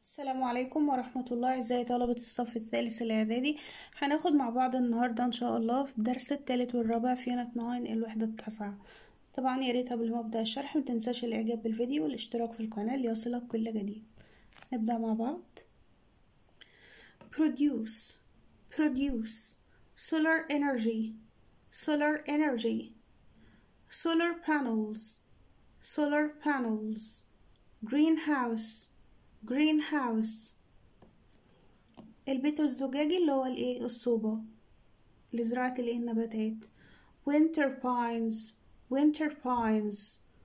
السلام عليكم ورحمة الله ازاي طلبة الصف الثالث الإعدادي هناخد مع بعض النهاردة إن شاء الله في الدرس الثالث والرابع في يونت ناين الوحدة التاسعة طبعا يا ريت قبل ما أبدأ الشرح متنساش الإعجاب بالفيديو والاشتراك في القناة ليصلك كل جديد نبدأ مع بعض produce produce solar energy solar energy solar panels solar panels greenhouse greenhouse البيت الزجاجي اللي هو الايه الصوبة لزراعة الايه النباتات winter pines winter pines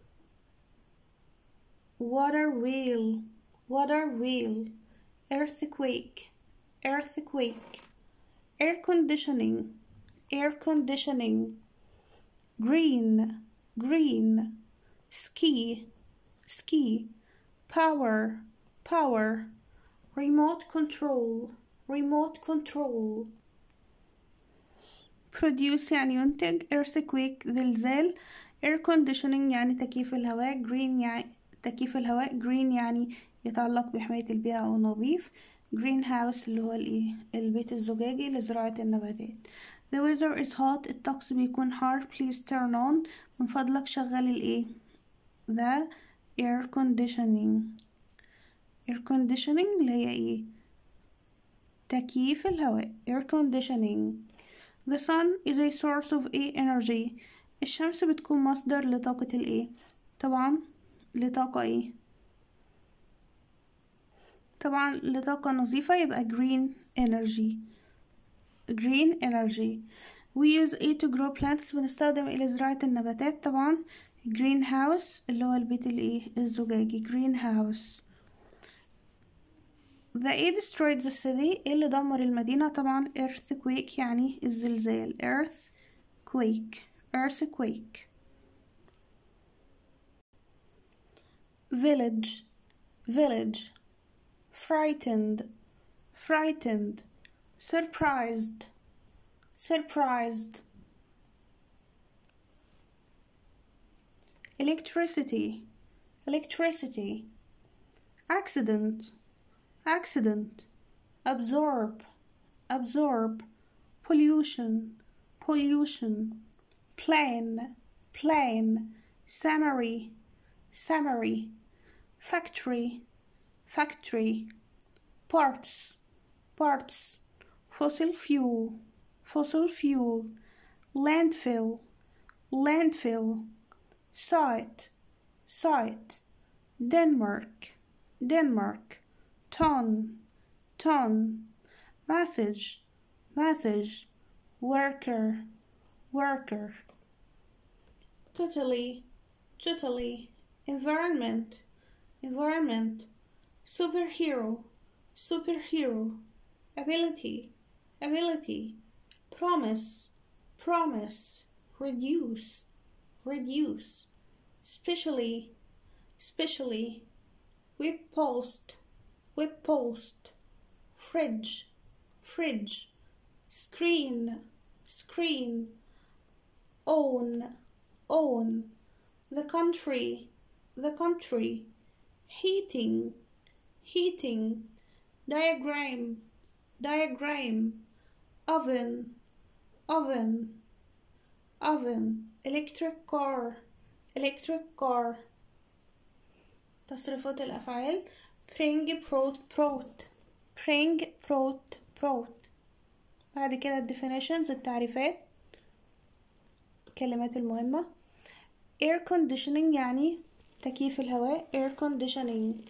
water wheel water wheel earthquake earthquake air conditioning air conditioning green green ski ski power power remote control remote control produce يعني ينتج earthquake زلزال air conditioning يعني تكييف الهواء green يعني تكييف الهواء green يعني يتعلق بحماية البيئة أو نظيف green house اللي هو الإيه البيت الزجاجي لزراعة النباتات the weather is hot الطقس بيكون حار please turn on من فضلك شغل الإيه the air conditioning air conditioning اللي هي ايه تكييف الهواء air conditioning the sun is a source of a energy الشمس بتكون مصدر لطاقة الايه طبعا لطاقة ايه طبعا لطاقة نظيفة يبقى green energy green energy we use it to grow plants بنستخدم إلى زراعة النباتات طبعا green house اللي هو البيت الايه الزجاجي green house The A destroyed the city اللي دمر المدينة طبعا earthquake يعني الزلزال earthquake earthquake village village frightened frightened surprised surprised electricity electricity accident accident absorb absorb pollution pollution plane plane summary summary factory factory parts parts fossil fuel fossil fuel landfill landfill site site denmark denmark ton, ton, message, message, worker, worker. Totally, totally, environment, environment, superhero, superhero, ability, ability, promise, promise, reduce, reduce, specially, specially, web post, web post, fridge, fridge, screen, screen, own, own, the country, the country, heating, heating, diagram, diagram, oven, oven, oven, electric car, electric car. تصريفات الأفعال bring brought brought bring brought brought بعد كده ال definitions التعريفات الكلمات المهمة air conditioning يعني تكييف الهواء air conditioning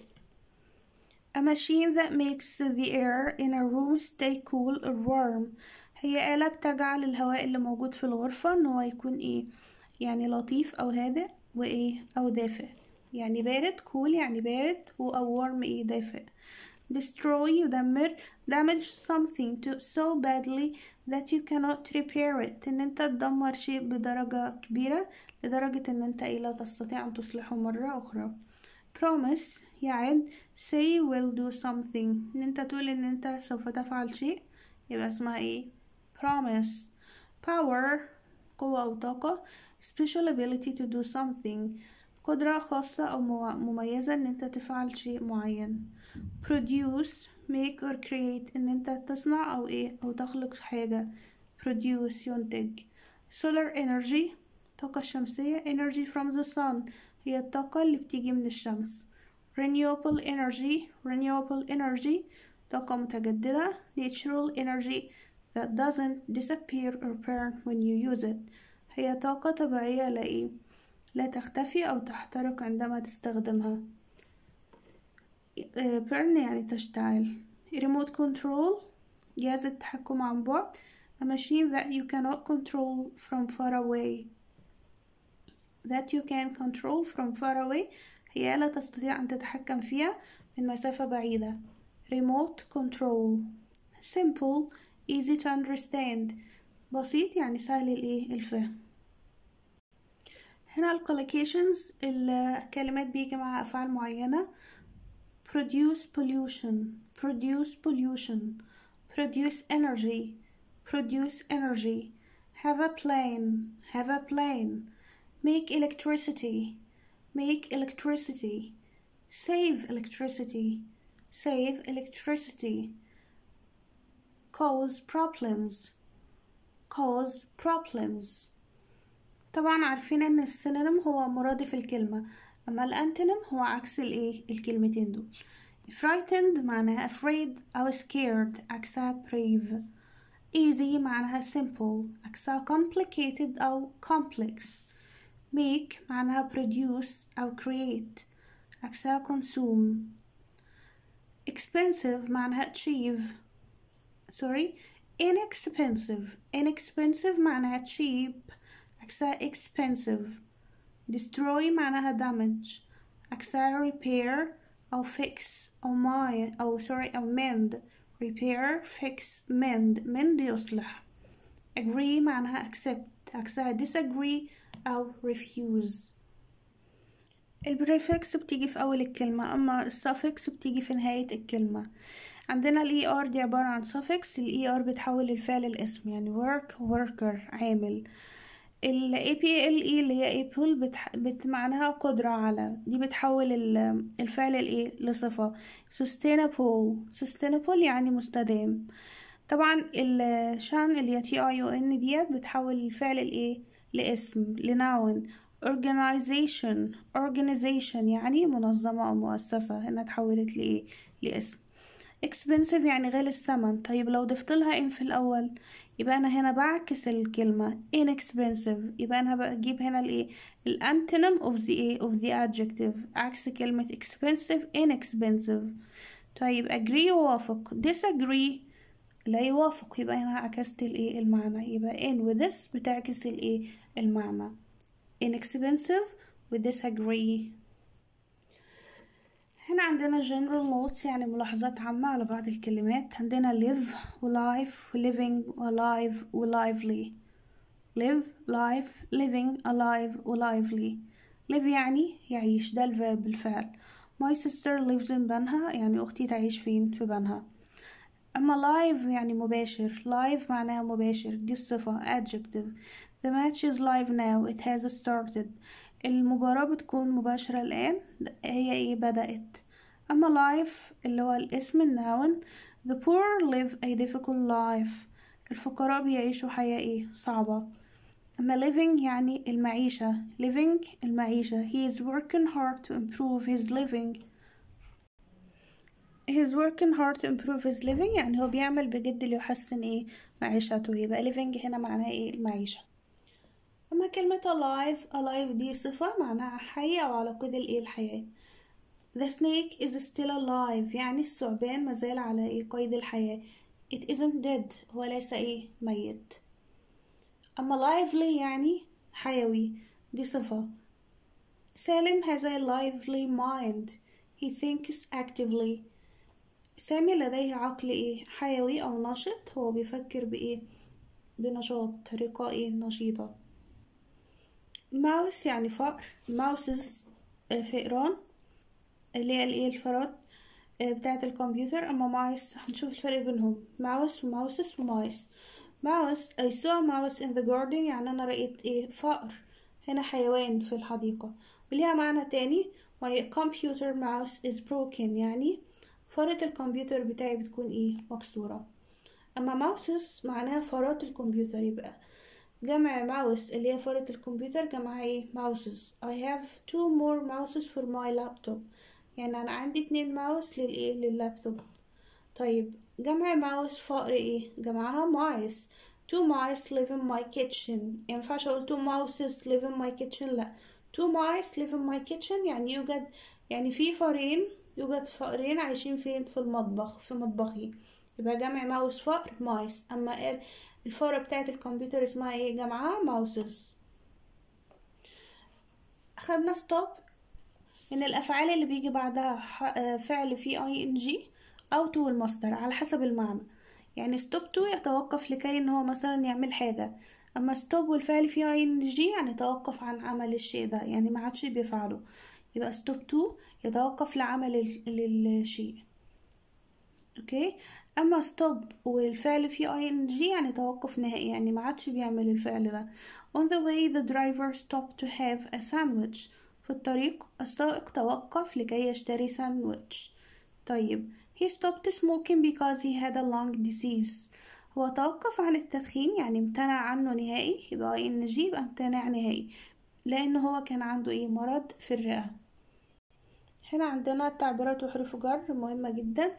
a machine that makes the air in a room stay cool or warm هي آلة بتجعل الهواء اللي موجود في الغرفة ان هو يكون ايه يعني لطيف او هادئ وايه او دافئ يعني بارد cool يعني بارد و أو warm ايه دافئ destroy يدمر damage something to so badly that you cannot repair it ان انت تدمر شيء بدرجة كبيرة لدرجة ان انت ايه لا تستطيع ان تصلحه مرة اخرى promise يعد say will do something ان انت تقول ان انت سوف تفعل شيء يبقى اسمها ايه promise power قوة أو طاقة special ability to do something قدرة خاصة أو مميزة إن أنت تفعل شيء معين produce make or create إن أنت تصنع أو إيه أو تخلق حاجة produce ينتج solar energy الطاقة الشمسية energy from the sun هي الطاقة اللي بتيجي من الشمس renewable energy renewable energy طاقة متجددة natural energy that doesn't disappear or burn when you use it هي طاقة طبيعية لا إيه لا تختفي أو تحترق عندما تستخدمها burn يعني تشتعل remote control جهاز التحكم عن بعد a machine that you cannot control from far away that you can control from far away هي لا تستطيع أن تتحكم فيها من مسافة بعيدة remote control simple easy to understand بسيط يعني سهل الايه الفهم هنا الcollocations الكلمات بيجي مع أفعال معينة produce pollution produce pollution produce energy produce energy have a plane have a plane make electricity make electricity save electricity save electricity cause problems cause problems طبعا عارفين ان السينونيم هو مرادف الكلمة اما الانتونيم هو عكس الايه الكلمتين دول frightened معناها afraid أو scared عكسها brave easy معناها simple عكسها complicated أو complex make معناها produce أو create عكسها consume expensive معناها achieve sorry inexpensive inexpensive معناها cheap عكسها expensive destroy معناها damage عكسها repair أو fix أو my أو sorry أو mend repair fix mend mend يصلح agree معناها accept عكسها disagree أو refuse البريفكس بتيجي في أول الكلمة أما السافكس بتيجي في نهاية الكلمة عندنا ال ER دي عبارة عن suffix ال ER بتحول الفعل الاسم يعني work worker عامل ال APLE اللي هي able بتح... بت... معناها قدرة على دي بتحول ال... الفعل الايه لصفة sustainable sustainable يعني مستدام طبعا الشان اللي هي تي اي او ان ديت بتحول الفعل الايه لاسم لناون organization organization يعني منظمة أو مؤسسة هنا اتحولت لإيه لاسم expensive يعني غالي الثمن طيب لو ضفت لها in في الأول يبقى أنا هنا بعكس الكلمة inexpensive يبقى أنا بجيب هنا الإيه الانتونيم of the إيه of the adjective عكس كلمة expensive inexpensive طيب agree يوافق disagree لا يوافق يبقى هنا عكست الإيه المعنى يبقى in و this بتعكس الإيه المعنى inexpensive و disagree هنا عندنا general notes يعني ملاحظات عامة على بعض الكلمات عندنا live و life و living و alive و lively live life living alive و lively live يعني يعيش ده الفيرب الفعل my sister lives in بنها يعني أختي تعيش فين في بنها أما live يعني مباشر live معناها مباشر دي الصفة adjective the match is live now it has started المباراة بتكون مباشرة الآن هي ايه بدأت أما life اللي هو الاسم النون the poor live a difficult life الفقراء بيعيشوا حياة ايه صعبة أما living يعني المعيشة living المعيشة he is working hard to improve his living he is working hard to improve his living يعني هو بيعمل بجد ليحسن ايه معيشته يبقى living هنا معناها ايه المعيشة أما كلمة alive alive دي صفة معناها حي أو على قيد الإيه الحياة The snake is still alive يعني الثعبان مازال على إيه قيد الحياة It isn't dead هو ليس إيه ميت أما lively يعني حيوي دي صفة سالم has a lively mind He thinks actively سامي لديه عقل إيه حيوي أو نشط هو بيفكر بإيه بنشاط طريقة إيه نشيطة ماوس يعني فأر ماوسز فئران اللي هي الايه الفرات بتاعة الكمبيوتر اما مايس هنشوف الفرق بينهم ماوس وماوسس ومايس ماوس I saw a mouse in the garden يعني انا رأيت ايه فأر هنا حيوان في الحديقة وليها معنى تاني my computer mouse is broken يعني فارة الكمبيوتر بتاعي بتكون ايه مكسورة اما ماوسز معناها فارات الكمبيوتر يبقى جمع ماوس اللي هي فارة الكمبيوتر جمعها ايه ماوسز I have two more mouses for my laptop يعني انا عندي اتنين ماوس للايه لللابتوب طيب جمع ماوس فقر ايه جمعها مايس two mice live in my kitchen ينفعش اقول two mouses live in my kitchen لا two mice live in my kitchen يعني يوجد يعني في فارين يوجد فأرين عايشين فين في المطبخ في مطبخي يبقى جمع ماوس فأر مايس أما الفارة بتاعت الكمبيوتر اسمها ايه جمعها ماوسز أخدنا ستوب من الأفعال اللي بيجي بعدها فعل فيه اي ان جي أو تو المصدر على حسب المعنى يعني ستوب تو يتوقف لكي ان هو مثلا يعمل حاجة اما ستوب والفعل فيه اي ان جي يعني توقف عن عمل الشيء ده يعني ما عادش بيفعله يبقى ستوب تو يتوقف لعمل الشيء اوكي اما ستوب والفعل فيه اي ان جي يعني توقف نهائي يعني ما عادش بيعمل الفعل ده on the way the driver stopped to have a sandwich في الطريق السائق توقف لكي يشتري ساندويتش طيب he stopped smoking because he had a lung disease هو توقف عن التدخين يعني امتنع عنه نهائي يبقى اي ان جي يبقى امتنع نهائي لان هو كان عنده ايه مرض في الرئة هنا عندنا تعبيرات وحروف جر مهمة جدا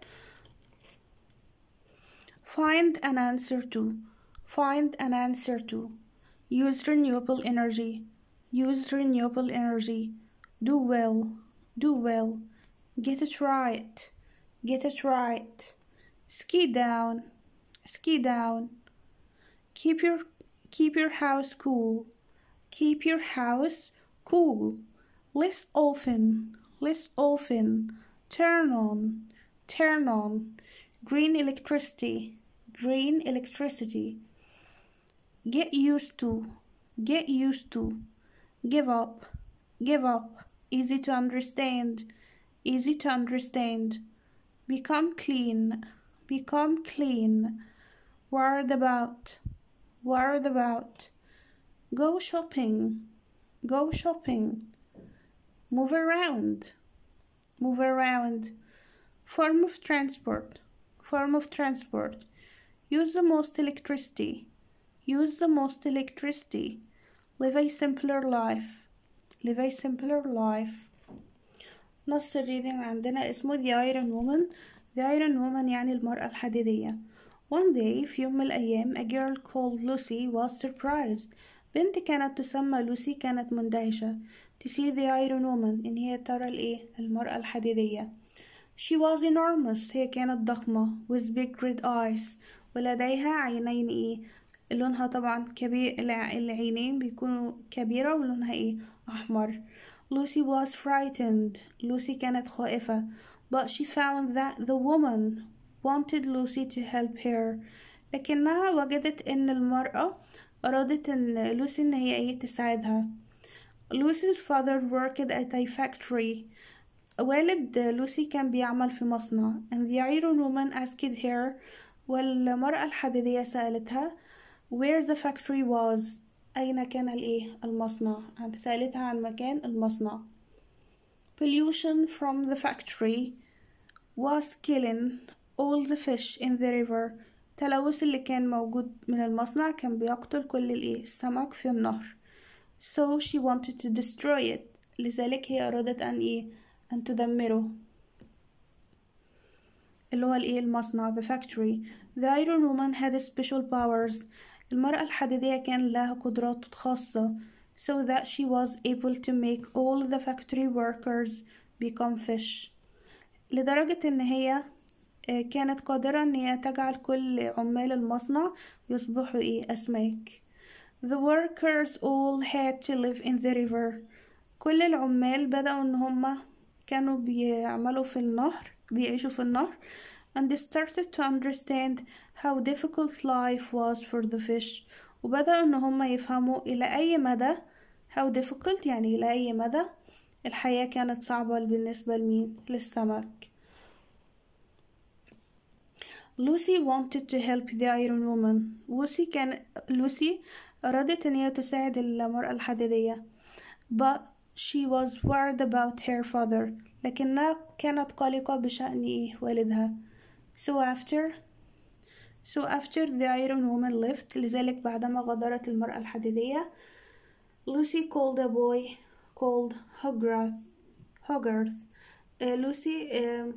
find an answer to find an answer to use renewable energy use renewable energy do well do well get it right get it right ski down ski down keep your keep your house cool keep your house cool less often less often turn on turn on green electricity green electricity get used to get used to give up give up easy to understand easy to understand become clean become clean worried about worried about go shopping go shopping move around move around form of transport form of transport use the most electricity use the most electricity live a simpler life live a simpler life نص الريدنج عندنا اسمه The Iron Woman The Iron Woman يعني المرأة الحديدية One day في يوم من الأيام a girl called Lucy was surprised بنت كانت تسمى لوسي كانت مندهشة to see the iron woman إن هي ترى الإيه المرأة الحديدية she was enormous هي كانت ضخمة with big red eyes ولديها عينين إيه لونها طبعا كبير العينين بيكونوا كبيرة ولونها إيه أحمر Lucy was frightened لوسي كانت خائفة but she found that the woman wanted Lucy to help her لكنها وجدت إن المرأة أرادت إن لوسي إن هي إيه تساعدها Lucy's father worked at a factory والد لوسي كان بيعمل في مصنع and the iron woman asked her والمرأة الحديدية سألتها where the factory was أين كان الإيه المصنع سألتها عن مكان المصنع pollution from the factory was killing all the fish in the river التلوث اللي كان موجود من المصنع كان بيقتل كل الإيه السمك في النهر so she wanted to destroy it لذلك هي أرادت أن إيه أن تدمره اللي هو الإيه المصنع the factory the iron woman had special powers المرأة الحديدية كان لها قدرات خاصة so that she was able to make all the factory workers become fish لدرجة إن هي كانت قادرة إن هي تجعل كل عمال المصنع يصبحوا إيه أسماك The workers all had to live in the river كل العمال بدأوا إن هما كانوا بيعملوا في النهر بيعيشوا في النهر and they started to understand how difficult life was for the fish وبدأوا إن هما يفهموا إلى أي مدى how difficult يعني إلى أي مدى الحياة كانت صعبة بالنسبة لمين للسمك لوسي wanted to help the iron woman لوسي كان لوسي أرادت إن هي تساعد المرأة الحديدية but she was worried about her father لكنها كانت قلقة بشأن إيه والدها so after so after the iron woman left لذلك بعدما غادرت المرأة الحديدية Lucy called a boy called Hogarth Hogarth uh, Lucy uh,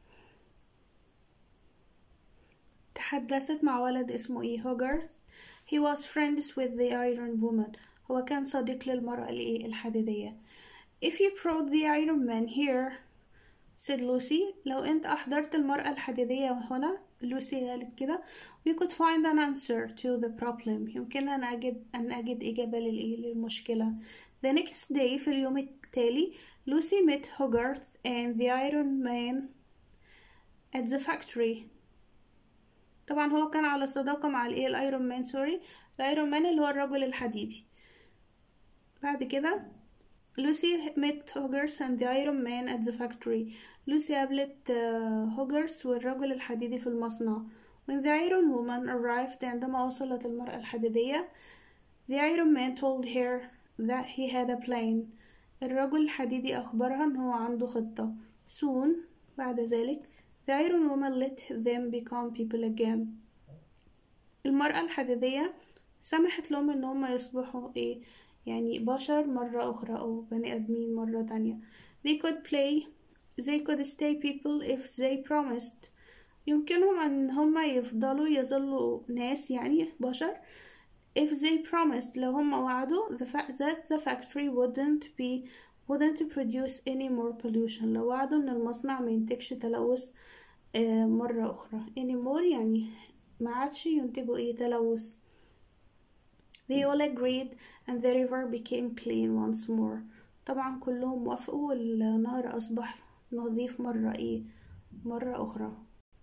تحدثت مع ولد اسمه ايه هوجرث he was friends with the iron woman هو كان صديق للمرأة الايه الحديدية if you brought the iron man here said Lucy لو انت احضرت المرأة الحديدية هنا لوسي قالت كده we could find an answer to the problem يمكننا أن أجد أن أجد إجابة للإيه للمشكلة the next day في اليوم التالي Lucy met Hogarth and the Iron Man at the factory طبعا هو كان على صداقة مع الايه الايرون مان سوري الايرون مان اللي هو الرجل الحديدي بعد كده لوسي met Hogarth and the Iron Man at the factory لوسي قابلت هوجرس والرجل الحديدي في المصنع when the Iron Woman arrived عندما وصلت المرأة الحديدية the Iron Man told her that he had a plan الرجل الحديدي أخبرها أن هو عنده خطة soon بعد ذلك the Iron Woman let them become people again المرأة الحديدية سمحت لهم ان هم يصبحوا ايه يعني بشر مرة أخرى أو بني آدمين مرة تانية they could play they could stay people if they promised يمكنهم أن هم يفضلوا يظلوا ناس يعني بشر if they promised لو هم وعدوا the fact that the factory wouldn't be wouldn't produce any more pollution لو وعدوا إن المصنع ما ينتجش تلوث آه مرة أخرى anymore يعني ما عادش ينتجوا ايه تلوث they all agreed and the river became clean once more طبعا كلهم وافقوا والنهر أصبح نظيف مرة ايه مرة أخرى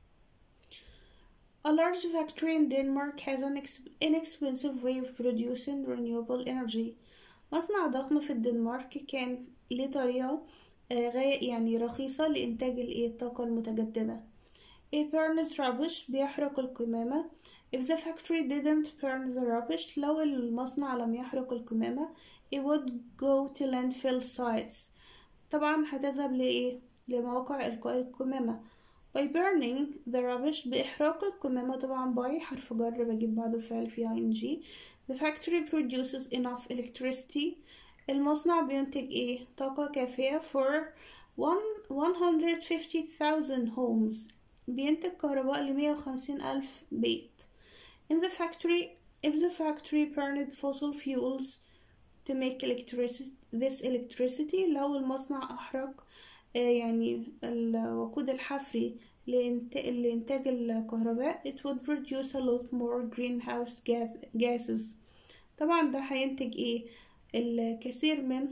A large factory in Denmark has an inexpensive way of producing renewable energy. مصنع ضخم في الدنمارك كان ليه طريقة غاية يعني رخيصة لإنتاج الطاقة المتجددة. A burns rubbish بيحرق القمامة. If the factory didn't burn the rubbish لو المصنع لم يحرق القمامة it would go to landfill sites. طبعا هتذهب لإيه؟ لمواقع إلقاء القمامة. by burning the rubbish بإحراق القمامة طبعا by حرف جر بجيب بعده الفعل في ing the factory produces enough electricity المصنع بينتج ايه طاقة كافية for one 150,000 homes بينتج كهرباء لمية وخمسين ألف بيت in the factory if the factory burned fossil fuels to make electricity this electricity لو المصنع أحرق يعني الوقود الحفري لإنتاج الكهرباء it would produce a lot more greenhouse gases طبعا ده هينتج ايه الكثير من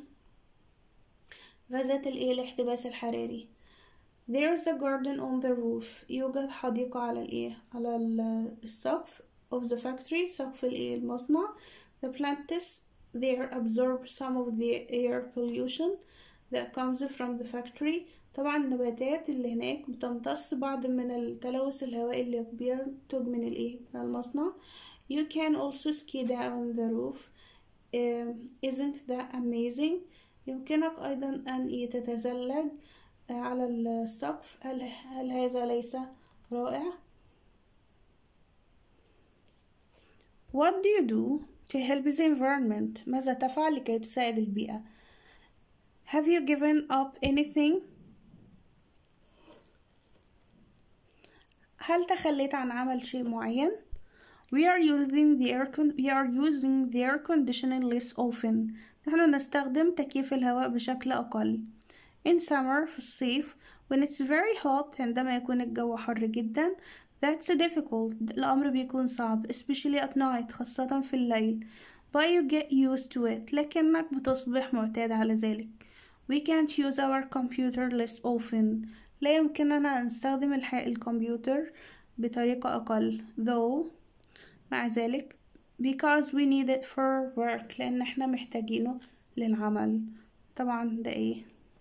غازات الايه الاحتباس الحراري there's a garden on the roof يوجد حديقة على الايه على السقف of the factory سقف الايه المصنع the plants there absorb some of the air pollution that comes from the factory طبعا النباتات اللي هناك بتمتص بعض من التلوث الهوائي اللي بينتج من الايه من المصنع you can also ski down the roof uh, isn't that amazing يمكنك أيضا أن تتزلج على السقف هل, هل هذا ليس رائع What do you do to help the environment ماذا تفعل لكي تساعد البيئة Have you given up anything هل تخليت عن عمل شيء معين We are using the air con we are using the air conditioning less often. نحن نستخدم تكييف الهواء بشكل أقل. In summer في الصيف when it's very hot عندما يكون الجو حر جدا that's difficult الأمر بيكون صعب especially at night خاصة في الليل but you get used to it لكنك بتصبح معتاد على ذلك. We can't use our computer less often. لا يمكننا أن نستخدم الكمبيوتر بطريقة أقل though مع ذلك because we need it for work لأن احنا محتاجينه للعمل طبعا ده ايه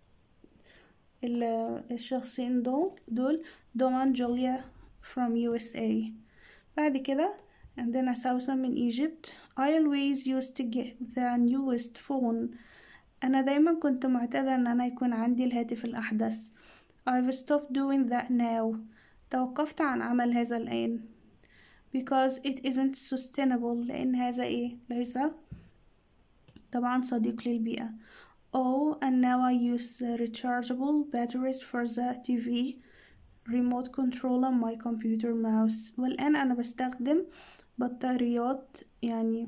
الشخصين دول دول دومان جوليا from USA بعد كده عندنا سوسن من Egypt I always used to get the newest phone أنا دايما كنت معتادة إن أنا يكون عندي الهاتف الأحدث I've stopped doing that now توقفت عن عمل هذا الآن because it isn't sustainable لأن هذا إيه ليس طبعا صديق للبيئة Oh and now I use rechargeable batteries for the TV remote control on my computer mouse والآن أنا بستخدم بطاريات يعني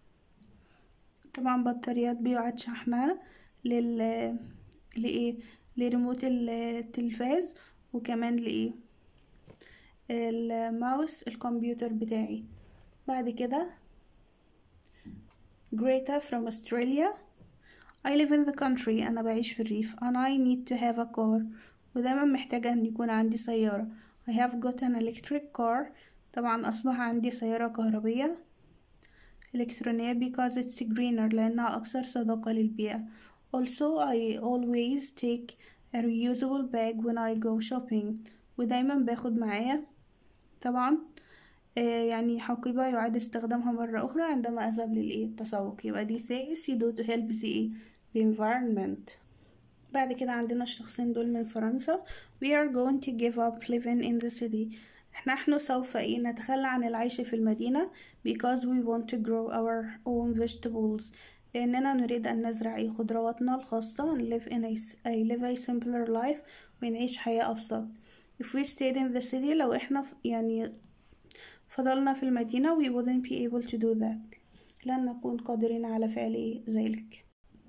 طبعا بطاريات بيعاد شحنها لل لإيه لريموت التلفاز وكمان لإيه الماوس الكمبيوتر بتاعي بعد كده Greta from Australia I live in the country أنا بعيش في الريف and I need to have a car ودايما محتاجة أن يكون عندي سيارة I have got an electric car طبعا أصبح عندي سيارة كهربية إلكترونية because it's greener لأنها أكثر صداقة للبيئة also I always take a reusable bag when I go shopping ودايما باخد معايا طبعا آه يعني حقيبة يعاد استخدامها مرة أخرى عندما أذهب للإيه التسوق يبقى دي things you do to help the, the environment بعد كده عندنا الشخصين دول من فرنسا we are going to give up living in the city نحن سوف إيه نتخلى عن العيش في المدينة because we want to grow our own vegetables لأننا نريد أن نزرع إيه خضرواتنا الخاصة and live in a, a live a simpler life ونعيش حياة أبسط if we stayed in the city لو إحنا يعني فضلنا في المدينة we wouldn't be able to do that لن نكون قادرين على فعل إيه ذلك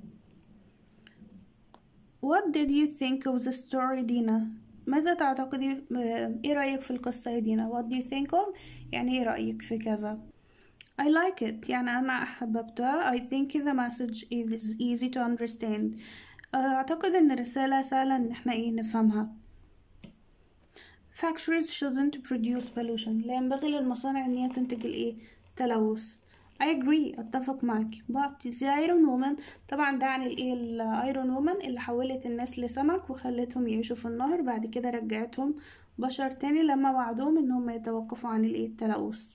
What did you think of the story دينا؟ ماذا تعتقدي ايه رأيك في القصة يا دينا what do you think of يعني ايه رأيك في كذا I like it يعني أنا أحببتها I think the message is easy to understand أعتقد إن الرسالة سهلة إن احنا ايه نفهمها Factories shouldn't produce pollution لا ينبغي للمصانع إن هي تنتج الإيه تلوث I agree أتفق معك but the iron woman طبعا ده عن الإيه الأيرون woman اللي حولت الناس لسمك وخلتهم يعيشوا في النهر بعد كده رجعتهم بشر تاني لما وعدوهم إنهم يتوقفوا عن الإيه التلوث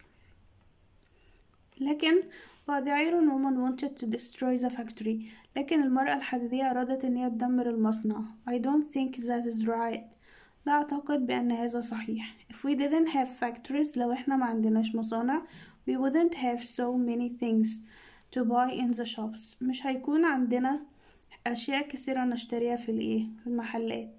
لكن but the iron woman wanted to destroy the factory لكن المرأة الحديدية أرادت إن هي تدمر المصنع I don't think that is right لا أعتقد بأن هذا صحيح if we didn't have factories لو إحنا ما عندناش مصانع we wouldn't have so many things to buy in the shops مش هيكون عندنا أشياء كثيرة نشتريها في الإيه في المحلات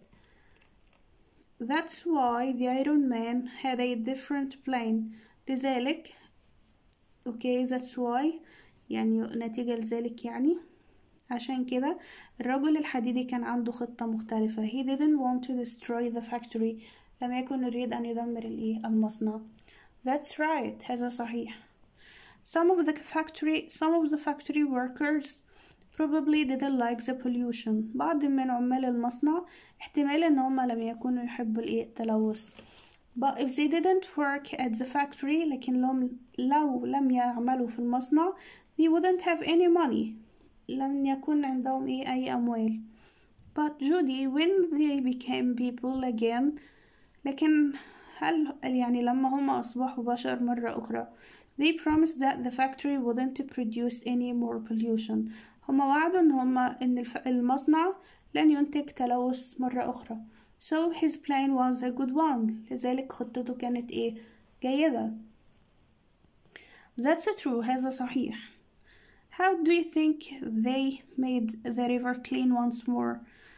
That's why the Iron Man had a different plan لذلك okay that's why يعني نتيجة لذلك يعني عشان كده الرجل الحديدي كان عنده خطة مختلفة he didn't want to destroy the factory لم يكن يريد أن يدمر الإيه المصنع That's right هذا صحيح Some of the factory some of the factory workers probably didn't like the pollution بعض من عمال المصنع احتمال ان هم لم يكونوا يحبوا الايه التلوث but if they didn't work at the factory لكن لو, لو لم يعملوا في المصنع they wouldn't have any money لم يكن عندهم ايه اي اموال but Judy when they became people again لكن هل يعني لما هم أصبحوا بشر مرة أخرى they promised that the factory wouldn't produce any more pollution هم وعدوا إن هم إن المصنع لن ينتج تلوث مرة أخرى so his plan was a good one لذلك خطته كانت إيه جيدة that's true هذا صحيح how do you think they made the river clean once more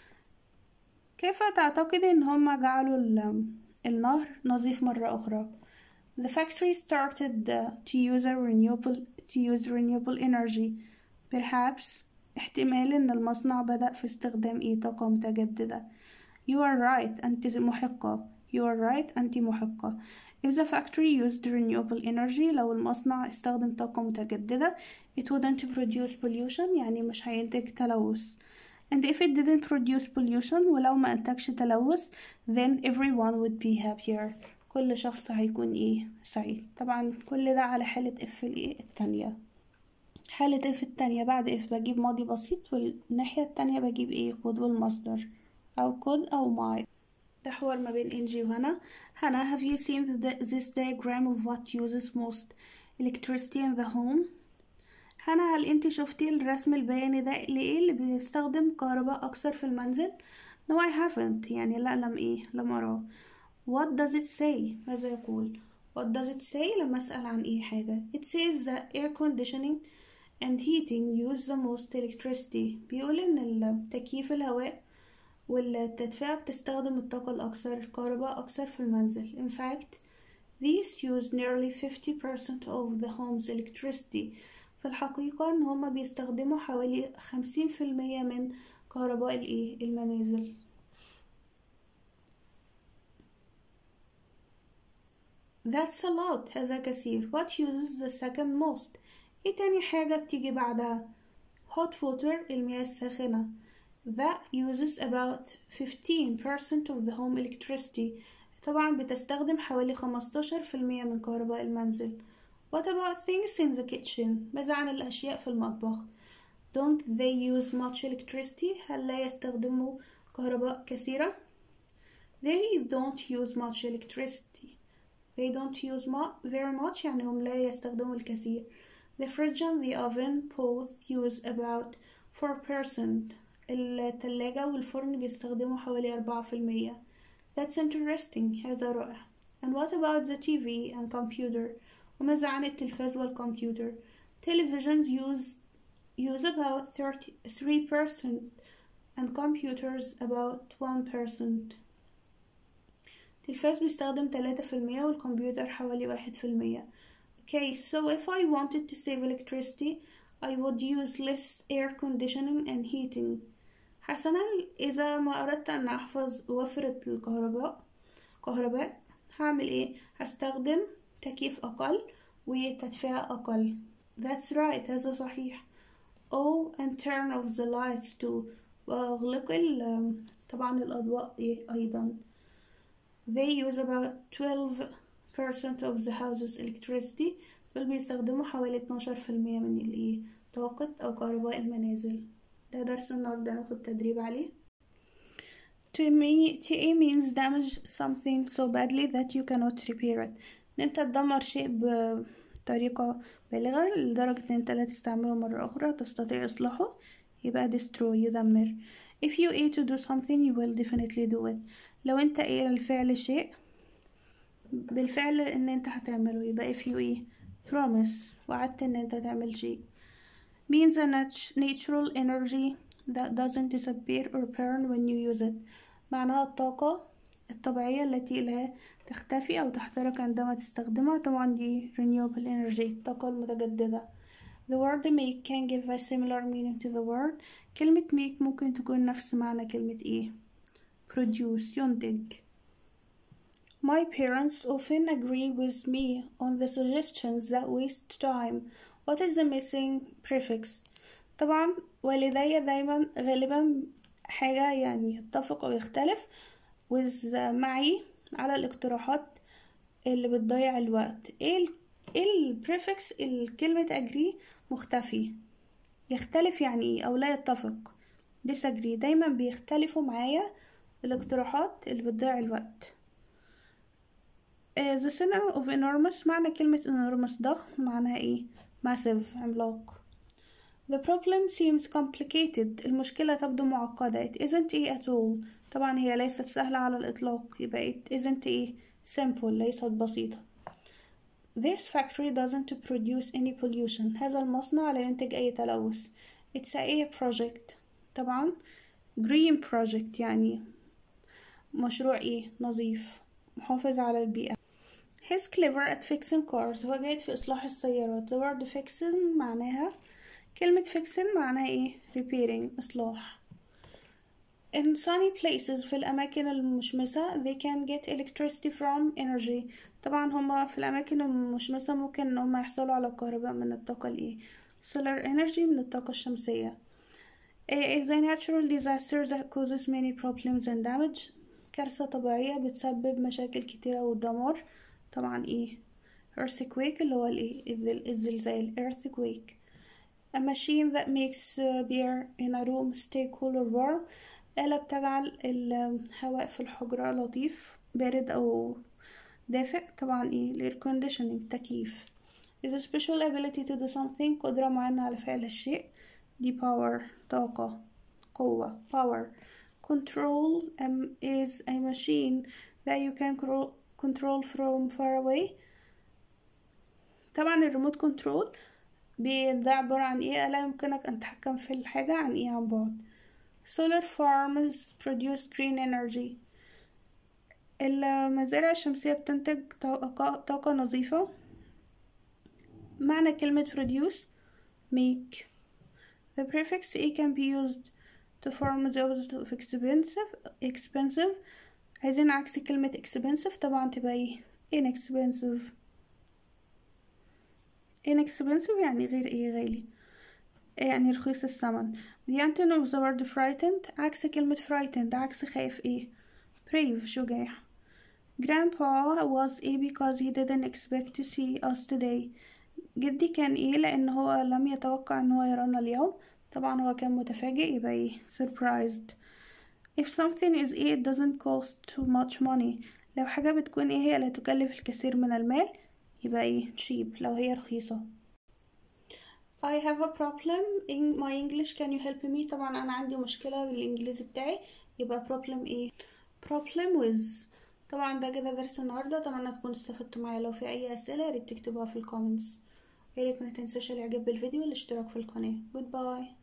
كيف تعتقد إن هم جعلوا النهر نظيف مرة أخرى The factory started to use a renewable to use renewable energy. Perhaps احتمال إن المصنع بدأ في استخدام إيه طاقة متجددة. You are right أنت محقة. You are right أنت محقة. If the factory used renewable energy لو المصنع استخدم طاقة متجددة it wouldn't produce pollution يعني مش هينتج تلوث. And if it didn't produce pollution ولو ما أنتجش تلوث then everyone would be happier. كل شخص هيكون ايه سعيد طبعا كل ده على حالة اف الايه التانية حالة اف التانية بعد اف بجيب ماضي بسيط والناحية التانية بجيب ايه كود والمصدر او كود او ماي ده حوار ما بين انجي وهنا هنا have you seen the, this diagram of what uses most electricity in the home هنا هل انت شفتي الرسم البياني ده لإيه اللي بيستخدم كهرباء أكثر في المنزل؟ No I haven't يعني لا لم إيه لم أراه What does it say؟ ماذا يقول؟ What does it say لما أسأل عن إيه حاجة It says that air conditioning and heating use the most electricity بيقول إن تكييف الهواء والتدفئة بتستخدم الطاقة الأكثر الكهرباء أكثر في المنزل In fact these use nearly 50% of the home's electricity في الحقيقة إن هما بيستخدموا حوالي خمسين في المية من كهرباء الإيه المنازل That's a lot هذا كثير What uses the second most ايه تاني حاجة بتيجي بعدها hot water المياه الساخنة that uses about 15% of the home electricity طبعا بتستخدم حوالي 15% من كهرباء المنزل What about things in the kitchen ماذا عن الأشياء في المطبخ Don't they use much electricity هل لا يستخدموا كهرباء كثيرة They don't use much electricity They don't use very much يعني هم لا يستخدموا الكثير The fridge and the oven both use about 4%. التلاجة والفرن بيستخدموا حوالي أربعة في المية. That's interesting. هذا رائع. And what about the TV and computer? وماذا عن التلفاز والكمبيوتر؟ Televisions use use about 33% and computers about 1%. التلفاز بيستخدم تلاتة في المية والكمبيوتر حوالي واحد في المية. Okay, so if I wanted to save electricity, I would use less air conditioning and heating. حسنا إذا ما أردت أن أحفظ وفرة الكهرباء كهرباء هعمل إيه؟ هستخدم تكييف أقل وتدفئة أقل. That's right هذا صحيح. Oh and turn off the lights too. وأغلق طبعا الأضواء إيه أيضا. They use about 12 percent of the house's electricity دول بيستخدموا حوالي 12% من الايه طاقة أو كهرباء المنازل ده درس النهاردة ناخد تدريب عليه To me, TE means damage something so badly that you cannot repair it إن أنت تدمر شيء بطريقة بالغة لدرجة إن أنت لا تستعمله مرة أخرى تستطيع إصلاحه يبقى destroy يدمر If you A to do something you will definitely do it لو أنت A للفعل شيء بالفعل ان انت هتعمله يبقى if you ايه promise وعدت ان انت تعمل شيء means a natural energy that doesn't disappear or burn when you use it معناها الطاقة الطبيعية التي لا تختفي أو تحترق عندما تستخدمها طبعا دي renewable energy الطاقة المتجددة The word make can give a similar meaning to the word كلمة make ممكن تكون نفس معنى كلمة ايه produce ينتج My parents often agree with me on the suggestions that waste time. What is the missing prefix? طبعا والدي دايما غالبا حاجة يعني يتفق أو يختلف with معي على الاقتراحات اللي بتضيع الوقت ايه ال ايه البريفكس الكلمة agree مختفي يختلف يعني ايه أو لا يتفق disagree دايما بيختلفوا معايا الاقتراحات اللي بتضيع الوقت the synonym of enormous معنى كلمة enormous ضخم معناها ايه massive عملاق The problem seems complicated المشكلة تبدو معقدة it isn't ايه at all طبعا هي ليست سهلة على الإطلاق يبقى it isn't ايه simple ليست بسيطة This factory doesn't produce any pollution هذا المصنع لا ينتج أي تلوث It's a project طبعا green project يعني مشروع ايه نظيف محافظ على البيئة He's clever at fixing cars هو جيد في إصلاح السيارات the word fixing معناها كلمة fixing معناها إيه repairing إصلاح in sunny places في الأماكن المشمسة they can get electricity from energy طبعا هما في الأماكن المشمسة ممكن إن هما يحصلوا على الكهرباء من الطاقة الإيه solar energy من الطاقة الشمسية is a natural disaster that causes many problems and damage كارثة طبيعية بتسبب مشاكل كتيرة والدمار طبعا ايه earthquake اللي هو الايه الزلزال earthquake a machine that makes the air in a room stay cool or warm آلة بتجعل الهواء في الحجرة لطيف بارد أو دافئ طبعا ايه الاير conditioning تكييف is a special ability to do something قدرة معينة على فعل الشيء دي power طاقة قوة power control um, is a machine that you can control from far away طبعا الريموت كنترول ده عبارة عن ايه آلة يمكنك أن تتحكم في الحاجة عن ايه عن بعد solar farms produce green energy المزارع الشمسية بتنتج طاقة, طاقة نظيفة معنى كلمة produce make the prefix a can be used to form the opposite of expensive expensive عايزين عكس كلمة expensive طبعا تبقى ايه inexpensive inexpensive يعني غير ايه غالي يعني رخيص الثمن the antonym of the word frightened عكس كلمة frightened عكس خايف ايه brave شجاع grandpa was a because he didn't expect to see us today جدي كان ايه لان هو لم يتوقع ان هو يرانا اليوم طبعا هو كان متفاجئ يبقى ايه surprised if something is ايه it doesn't cost too much money لو حاجة بتكون ايه هي لا تكلف الكثير من المال يبقى ايه cheap لو هي رخيصة I have a problem in my English can you help me طبعا أنا عندي مشكلة بالإنجليزي بتاعي يبقى problem ايه problem with طبعا ده كده درس النهاردة أتمنى تكونوا استفدتوا معايا لو في أي أسئلة ياريت تكتبوها في الكومنتس ياريت متنساش الإعجاب بالفيديو والاشتراك في القناة goodbye